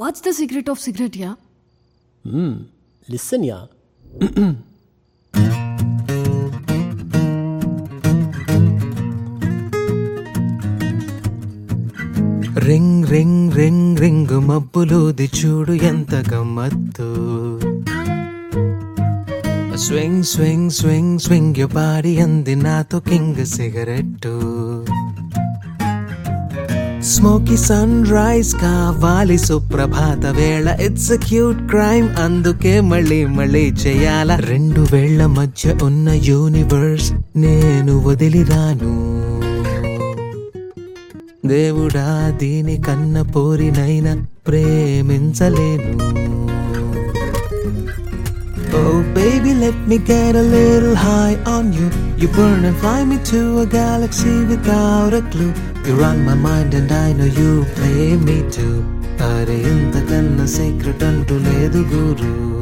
watts the secret of cigarette ya listen ya ring ring ring ring మబ్బులోది చూడు ఎంత గమ్మత్తు swing swing swing swing yo body అంది నాతో king cigarette smoky sunrise కావాలి సుప్రభాత వేళ ఇట్స్ క్యూట్ క్రైమ్ అందుకే మళ్ళీ మళ్ళీ చేయాల రెండు వేళ్ల మధ్య ఉన్న యూనివర్స్ నేను వదిలిరాను దేవుడా దీని కన్న పోరినైనా ప్రేమించలేను Oh baby let me get a little high on you You burn and fly me to a galaxy without a clue You run my mind and I know you play me too అరే ఇంతకన్నా secret అంటూ లేదు గురు